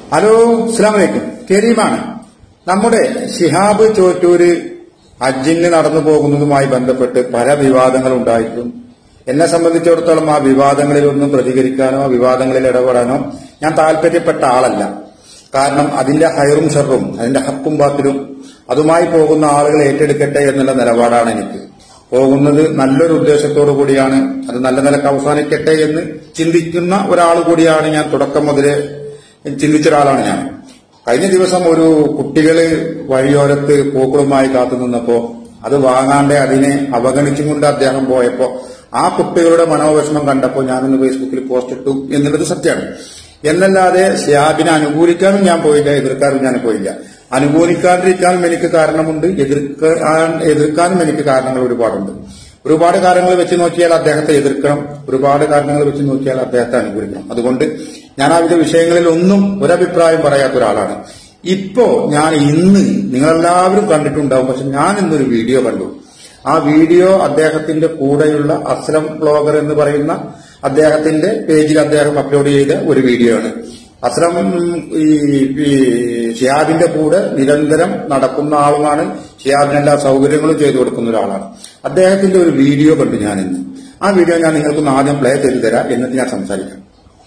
hello അസ്ലാമലൈക്കും കരീമാണ് നമ്മുടെ ഷിഹാബ് ചോറ്റൂര് ഹജ്ജിന് നടന്നു പോകുന്നതുമായി ബന്ധപ്പെട്ട് പല വിവാദങ്ങൾ ഉണ്ടായിട്ടും എന്നെ സംബന്ധിച്ചിടത്തോളം ആ വിവാദങ്ങളിലൊന്നും പ്രതികരിക്കാനോ ആ വിവാദങ്ങളിൽ ഇടപെടാനോ ഞാൻ താല്പര്യപ്പെട്ട ആളല്ല കാരണം അതിന്റെ ഹൈറും ഷെറും അതിന്റെ ഹക്കും ബാത്തിലും അതുമായി പോകുന്ന ആളുകൾ ഏറ്റെടുക്കട്ടെ എന്നുള്ള നിലപാടാണ് എനിക്ക് പോകുന്നത് നല്ലൊരു ഉദ്ദേശത്തോടു കൂടിയാണ് അത് നല്ല നിലക്ക് അവസാനിക്കട്ടെ എന്ന് ചിന്തിക്കുന്ന ഒരാൾ കൂടിയാണ് ഞാൻ തുടക്കം മുതലേ ചിന്തിച്ച ഒരാളാണ് ഞാൻ കഴിഞ്ഞ ദിവസം ഒരു കുട്ടികള് വഴിയോരത്ത് പൂക്കളുമായി കാത്തു നിന്നപ്പോ അത് വാങ്ങാണ്ട് അതിനെ അവഗണിച്ചും കൊണ്ട് അദ്ദേഹം പോയപ്പോ ആ കുട്ടികളുടെ മനോവിഷമം കണ്ടപ്പോൾ ഞാനൊന്ന് ഫേസ്ബുക്കിൽ പോസ്റ്റ് ഇട്ടു എന്നുള്ളത് സത്യമാണ് എന്നല്ലാതെ ഷിയാബിനെ അനുകൂലിക്കാനും ഞാൻ പോയില്ല എതിർക്കാനും ഞാൻ പോയില്ല അനുകൂലിക്കാതിരിക്കാനും എനിക്ക് കാരണമുണ്ട് എതിർക്കാൻ എതിർക്കാനും എനിക്ക് കാരണങ്ങൾ ഒരുപാടുണ്ട് ഒരുപാട് കാര്യങ്ങൾ വെച്ച് നോക്കിയാൽ അദ്ദേഹത്തെ എതിർക്കണം ഒരുപാട് കാരണങ്ങൾ വെച്ച് നോക്കിയാൽ അദ്ദേഹത്തെ അനുകൂലിക്കണം അതുകൊണ്ട് ഞാൻ ആ വിധ വിഷയങ്ങളിൽ ഒന്നും ഒരഭിപ്രായം പറയാത്ത ഒരാളാണ് ഇപ്പോ ഞാൻ ഇന്ന് നിങ്ങളെല്ലാവരും കണ്ടിട്ടുണ്ടാവും പക്ഷെ ഞാൻ ഇന്നൊരു വീഡിയോ കണ്ടു ആ വീഡിയോ അദ്ദേഹത്തിന്റെ കൂടെയുള്ള അസ്ലം ബ്ലോഗർ എന്ന് പറയുന്ന അദ്ദേഹത്തിന്റെ പേജിൽ അദ്ദേഹം അപ്ലോഡ് ചെയ്ത ഒരു വീഡിയോ ആണ് അസ്ലം ഈ ഈ ഷിയാബിന്റെ കൂടെ നിരന്തരം നടക്കുന്ന ആളുമാണ് ഷിയാബിന് എല്ലാ സൗകര്യങ്ങളും ചെയ്തു കൊടുക്കുന്ന ഒരാളാണ് അദ്ദേഹത്തിന്റെ ഒരു വീഡിയോ കണ്ടു ഞാൻ ഇന്ന് ആ വീഡിയോ ഞാൻ നിങ്ങൾക്കൊന്ന് ആദ്യം പ്ലേ ചെയ്തു തരാം എന്നിട്ട് ഞാൻ സംസാരിക്കാം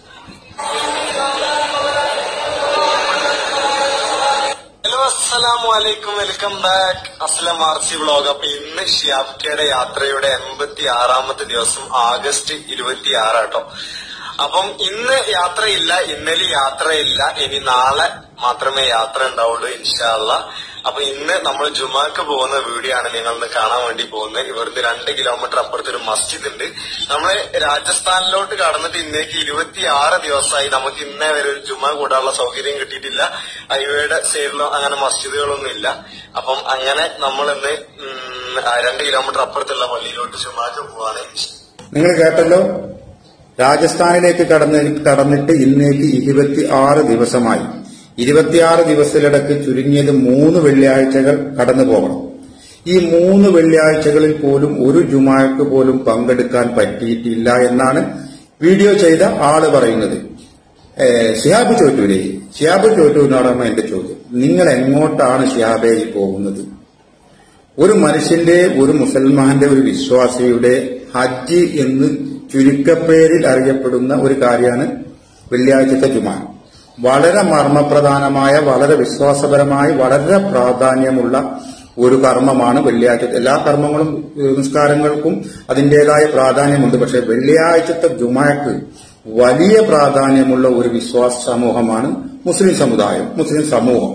ഹലോ അസ്സലാമു അലൈക്കും welcome back Aslam RC vlog അപ്പൊ ഇന്ന് ഷിയാബ്കയുടെ യാത്രയുടെ എൺപത്തി ആറാമത്തെ ദിവസം ആഗസ്റ്റ് ഇരുപത്തി ആറാട്ടോ അപ്പം ഇന്ന് യാത്രയില്ല ഇന്നലെ യാത്രയില്ല ഇനി നാളെ മാത്രമേ യാത്ര ഉണ്ടാവുള്ളൂ ഇൻഷാല്ല അപ്പൊ ഇന്ന് നമ്മൾ ജുമാക്ക് പോകുന്ന വീഡിയോ ആണ് നിങ്ങൾ ഇന്ന് കാണാൻ വേണ്ടി പോകുന്നത് ഇവിടുന്ന് രണ്ട് കിലോമീറ്റർ അപ്പുറത്ത് ഒരു മസ്ജിദ് ഉണ്ട് നമ്മള് രാജസ്ഥാനിലോട്ട് കടന്നിട്ട് ഇന്നേക്ക് ഇരുപത്തി ആറ് ദിവസമായി നമുക്ക് ഇന്നേ വരെ ഒരു ജുമ കൂടാനുള്ള സൗകര്യം കിട്ടിയിട്ടില്ല ഹൈവേയുടെ സൈഡിലോ അങ്ങനെ മസ്ജിദുകളൊന്നും ഇല്ല അപ്പം അങ്ങനെ നമ്മൾ ഇന്ന് ഉം, ആ രണ്ട് കിലോമീറ്റർ അപ്പുറത്തുള്ള പള്ളിയിലോട്ട് ജുമാക്ക് പോവാണ് നിങ്ങൾ കേട്ടല്ലോ രാജസ്ഥാനിലേക്ക് കടന്ന് കടന്നിട്ട് ഇന്നേക്ക് ഇരുപത്തി ആറ് ദിവസമായി ഇരുപത്തിയാറ് ദിവസത്തിലിടക്ക് ചുരുങ്ങിയത് മൂന്ന് വെള്ളിയാഴ്ചകൾ കടന്നു പോകണം ഈ മൂന്ന് വെള്ളിയാഴ്ചകളിൽ പോലും ഒരു ജുമാക്ക് പോലും പങ്കെടുക്കാൻ പറ്റിയിട്ടില്ല എന്നാണ് വീഡിയോ ചെയ്ത ആള് പറയുന്നത് ഏഹ് ഷിഹാബ് ചോറ്റൂരെ ഷിഹാബ് ചോറ്റൂരിനോടാണ് എന്റെ ചോദ്യം നിങ്ങൾ എങ്ങോട്ടാണ് ഷിഹാബെ ഈ പോകുന്നത് ഒരു മനുഷ്യന്റെ ഒരു മുസൽമാന്റെ ഒരു വിശ്വാസിയുടെ ഹജ്ജ് എന്ന് ചുരുക്കപ്പേരിൽ അറിയപ്പെടുന്ന ഒരു കാര്യമാണ് വെള്ളിയാഴ്ചത്തെ ജുമാ വളരെ മർമ്മപ്രധാനമായ വളരെ വിശ്വാസപരമായി വളരെ പ്രാധാന്യമുള്ള ഒരു കർമ്മമാണ് വെള്ളിയാഴ്ച എല്ലാ കർമ്മങ്ങളും ഏഹ്, നിസ്കാരങ്ങൾക്കും അതിന്റേതായ പ്രാധാന്യമുണ്ട് പക്ഷെ വെള്ളിയാഴ്ചത്തെ ജുമാക്ക് വലിയ പ്രാധാന്യമുള്ള ഒരു വിശ്വാസ സമൂഹമാണ് മുസ്ലിം സമുദായം മുസ്ലിം സമൂഹം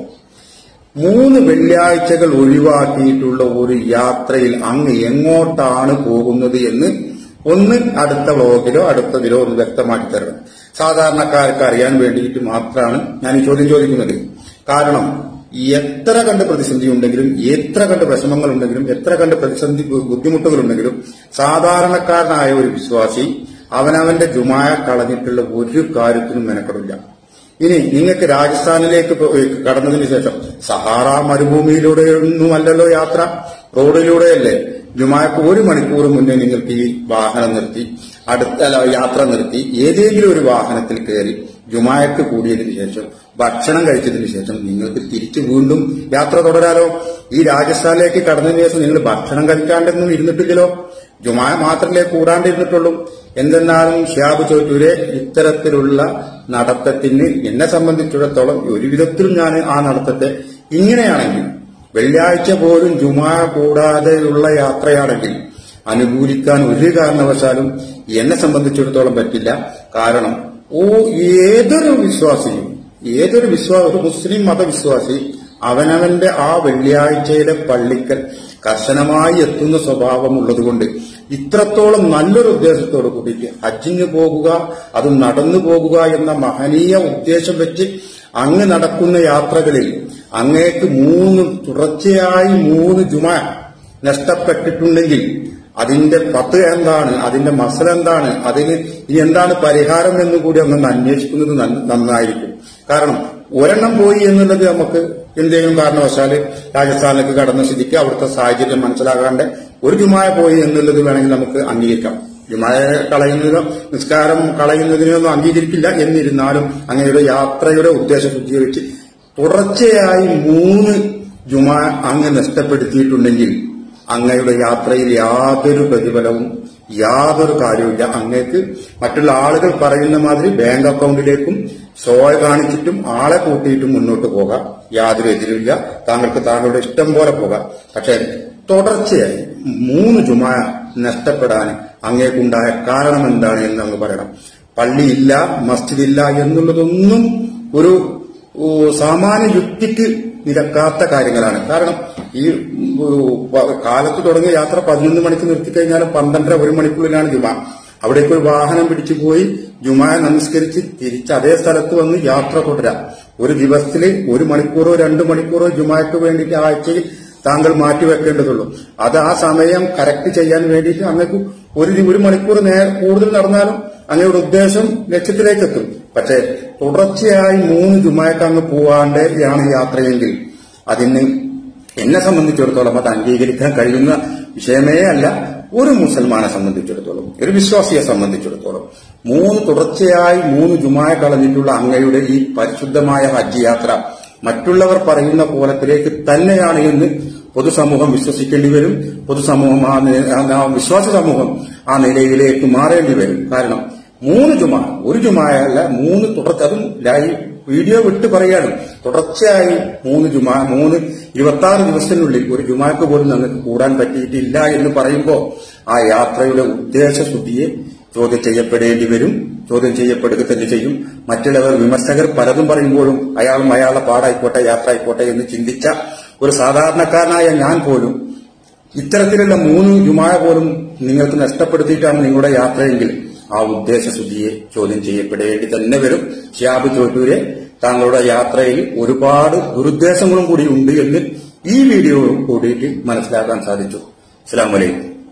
മൂന്ന് വെള്ളിയാഴ്ചകൾ ഒഴിവാക്കിയിട്ടുള്ള ഒരു യാത്രയിൽ അങ്ങ് എങ്ങോട്ടാണ് പോകുന്നത് എന്ന് ഒന്ന് അടുത്ത വ്ളോഗിലോ അടുത്തതിലോ ഒന്ന് വ്യക്തമാക്കി തരണം സാധാരണക്കാർക്ക് അറിയാൻ വേണ്ടിയിട്ട് മാത്രമാണ് ഞാൻ ഈ ചോദ്യം ചോദിക്കുന്നത് കാരണം എത്ര കണ്ട് പ്രതിസന്ധി ഉണ്ടെങ്കിലും എത്ര കണ്ട് വിഷമങ്ങൾ ഉണ്ടെങ്കിലും എത്ര കണ്ട് പ്രതിസന്ധി ബുദ്ധിമുട്ടുകൾ ഉണ്ടെങ്കിലും സാധാരണക്കാരനായ ഒരു വിശ്വാസി അവനവന്റെ ജുമായ കളഞ്ഞിട്ടുള്ള ഒരു കാര്യത്തിനും മെനക്കെടില്ല ഇനി നിങ്ങൾക്ക് രാജസ്ഥാനിലേക്ക് പോ- കടന്നതിന് ശേഷം സഹാറ മരുഭൂമിയിലൂടെയൊന്നുമല്ലല്ലോ യാത്ര റോഡിലൂടെയല്ലേ ജുമാക്ക് ഒരു മണിക്കൂർ മുന്നേ നിങ്ങൾക്ക് ഈ വാഹനം നിർത്തി അടുത്ത അല്ല, യാത്ര നിർത്തി ഏതെങ്കിലും ഒരു വാഹനത്തിൽ കയറി ജുമായക്ക് കൂടിയതിനു ശേഷം ഭക്ഷണം കഴിച്ചതിന് ശേഷം നിങ്ങൾക്ക് തിരിച്ചു വീണ്ടും യാത്ര തുടരാലോ ഈ രാജസ്ഥാനിലേക്ക് കടന്നതിന് ശേഷം നിങ്ങൾ ഭക്ഷണം കഴിക്കാണ്ടൊന്നും ഇരുന്നിട്ടില്ലല്ലോ ജുമായ മാത്രമല്ലേ കൂടാണ്ടിരുന്നിട്ടുള്ളൂ എന്തെന്നാലും ഷിയാബ് ചോറ്റൂരെ ഇത്തരത്തിലുള്ള നടത്തത്തിന് എന്നെ സംബന്ധിച്ചിടത്തോളം ഒരു വിധത്തിലും ഞാൻ ആ നടത്തത്തെ ഇങ്ങനെയാണെങ്കിൽ വെള്ളിയാഴ്ച പോലും ജുമാ കൂടാതെയുള്ള യാത്രയാണെങ്കിൽ അനുകൂലിക്കാൻ ഒരു കാരണവശാലും എന്നെ സംബന്ധിച്ചിടത്തോളം പറ്റില്ല കാരണം ഓ ഏതൊരു വിശ്വാസിയും ഏതൊരു വിശ്വാസ ഒരു മുസ്ലിം മതവിശ്വാസി അവനവന്റെ ആ വെള്ളിയാഴ്ചയിലെ പള്ളിക്കൽ കർശനമായി എത്തുന്ന സ്വഭാവമുള്ളതുകൊണ്ട് ഇത്രത്തോളം നല്ലൊരു ഉദ്ദേശത്തോട് കൂടിയിട്ട് ഹജ്ജിന് പോകുക അത് നടന്നു പോകുക എന്ന മഹനീയ ഉദ്ദേശം വെച്ച് അങ്ങ് നടക്കുന്ന യാത്രകളിൽ അങ്ങേക്ക് മൂന്ന് തുടർച്ചയായി മൂന്ന് ജുമ നഷ്ടപ്പെട്ടിട്ടുണ്ടെങ്കിൽ അതിന്റെ പത്ത് എന്താണ് അതിന്റെ മസല എന്താണ് അതിന് ഇനി എന്താണ് പരിഹാരം എന്ന് കൂടി ഒന്ന് അന്വേഷിക്കുന്നത് നന്ന- നന്നായിരിക്കും കാരണം ഒരെണ്ണം പോയി എന്നുള്ളത് നമുക്ക് എന്തെങ്കിലും കാരണവശാല് രാജസ്ഥാനിലേക്ക് കടന്ന സ്ഥിതിക്ക് അവിടുത്തെ സാഹചര്യം മനസ്സിലാകാണ്ട് ഒരു ജുമായ പോയി എന്നുള്ളത് വേണമെങ്കിൽ നമുക്ക് അംഗീകരിക്കാം ജുമായ കളയുന്നതോ നിസ്കാരം കളയുന്നതിനൊന്നും അംഗീകരിക്കില്ല എന്നിരുന്നാലും അങ്ങയുടെ യാത്രയുടെ ഉദ്ദേശശുദ്ധിയെ വെച്ച് തുടർച്ചയായി മൂന്ന് ജുമാ അങ്ങ് നഷ്ടപ്പെടുത്തിയിട്ടുണ്ടെങ്കിൽ അങ്ങയുടെ യാത്രയിൽ യാതൊരു പ്രതിഫലവും യാതൊരു കാര്യവുമില്ല അങ്ങേക്ക് മറ്റുള്ള ആളുകൾ പറയുന്ന മാതിരി ബാങ്ക് അക്കൗണ്ടിലേക്കും സോയ കാണിച്ചിട്ടും ആളെ കൂട്ടിയിട്ടും മുന്നോട്ട് പോകാം യാതൊരു എതിരുമില്ല താങ്കൾക്ക് താങ്കളുടെ ഇഷ്ടം പോലെ പോകാം പക്ഷേ തുടർച്ചയായി മൂന്ന് ജുമാ നഷ്ടപ്പെടാൻ അങ്ങേക്കുണ്ടായ കാരണം എന്താണ് എന്ന് അങ്ങ് പറയണം പള്ളിയില്ല മസ്ജിദില്ല എന്നുള്ളതൊന്നും ഒരു ഓ, സാമാന്യ യുക്തിക്ക് നിരക്കാത്ത കാര്യങ്ങളാണ് കാരണം ഈ ഉം, പ- കാലത്ത് തുടങ്ങിയ യാത്ര പതിനൊന്ന് മണിക്ക് നിർത്തിക്കഴിഞ്ഞാൽ പന്ത്രണ്ടര ഒരു മണിക്കുള്ളിലാണ് ജുമ അവിടേക്ക് ഒരു വാഹനം പിടിച്ചു പോയി ജുമായ നമസ്കരിച്ച് തിരിച്ച് അതേ സ്ഥലത്ത് വന്ന് യാത്ര തുടരാം ഒരു ദിവസത്തിൽ ഒരു മണിക്കൂറോ രണ്ട് മണിക്കൂറോ ജുമായ്ക്ക് വേണ്ടിയിട്ട് ആഴ്ചയിൽ താങ്കൾ മാറ്റിവെക്കേണ്ടതുള്ളൂ അത് ആ സമയം കറക്റ്റ് ചെയ്യാൻ വേണ്ടിയിട്ട് അങ്ങക്ക് ഒരു ദി- ഒരു മണിക്കൂർ നേ കൂടുതൽ നടന്നാലും അങ്ങയുടെ ഉദ്ദേശം ലക്ഷ്യത്തിലേക്ക് എത്തും പക്ഷേ തുടർച്ചയായി മൂന്ന് ജുമായ്ക്ക് അങ്ങ് പോവാണ്ടാണ് യാത്രയെങ്കിൽ അതിന് എന്നെ സംബന്ധിച്ചിടത്തോളം അത് അംഗീകരിക്കാൻ കഴിയുന്ന വിഷയമേ അല്ല ഒരു മുസൽമാനെ സംബന്ധിച്ചിടത്തോളം ഒരു വിശ്വാസിയെ സംബന്ധിച്ചിടത്തോളം മൂന്ന് തുടർച്ചയായി മൂന്ന് ജുമായ കളഞ്ഞിട്ടുള്ള അങ്ങയുടെ ഈ പരിശുദ്ധമായ ഹജ്ജ് യാത്ര മറ്റുള്ളവർ പറയുന്ന കോലത്തിലേക്ക് തന്നെയാണ് എന്ന് പൊതുസമൂഹം വിശ്വസിക്കേണ്ടി വരും പൊതുസമൂഹം ആ നി- ആ വിശ്വാസ സമൂഹം ആ നിലയിലേക്ക് മാറേണ്ടി വരും കാരണം മൂന്ന് ജുമ ഒരു ജുമായല്ല മൂന്ന് തുടർച്ച അതും ലൈവ് വീഡിയോ വിട്ട് പറയാണ് തുടർച്ചയായി മൂന്ന് ജുമ മൂന്ന് ഇരുപത്തി ആറ് ദിവസത്തിനുള്ളിൽ ഒരു ജുമാക്ക് പോലും ഞങ്ങൾക്ക് കൂടാൻ പറ്റിയിട്ടില്ല എന്ന് പറയുമ്പോൾ ആ യാത്രയുടെ ഉദ്ദേശശുദ്ധിയെ ചോദ്യം ചെയ്യപ്പെടേണ്ടി വരും ചോദ്യം ചെയ്യപ്പെടുക തന്നെ ചെയ്യും മറ്റുള്ളവർ വിമർശകർ പലതും പറയുമ്പോഴും അയാളും അയാളുടെ പാടായിക്കോട്ടെ യാത്ര ആയിക്കോട്ടെ എന്ന് ചിന്തിച്ച ഒരു സാധാരണക്കാരനായ ഞാൻ പോലും ഇത്തരത്തിലുള്ള മൂന്ന് ജുമായ പോലും നിങ്ങൾക്ക് നഷ്ടപ്പെടുത്തിയിട്ടാണ് നിങ്ങളുടെ യാത്രയെങ്കിൽ ആ ഉദ്ദേശശുദ്ധിയെ ചോദ്യം ചെയ്യപ്പെടേണ്ടി തന്നെ വരും ഷിയാബ് ചോറ്റൂരെ താങ്കളുടെ യാത്രയിൽ ഒരുപാട് ദുരുദ്ദേശങ്ങളും കൂടി ഉണ്ട് എന്ന് ഈ വീഡിയോ കൂടിയിട്ട് മനസ്സിലാക്കാൻ സാധിച്ചു അസ്സാം വലൈക്കും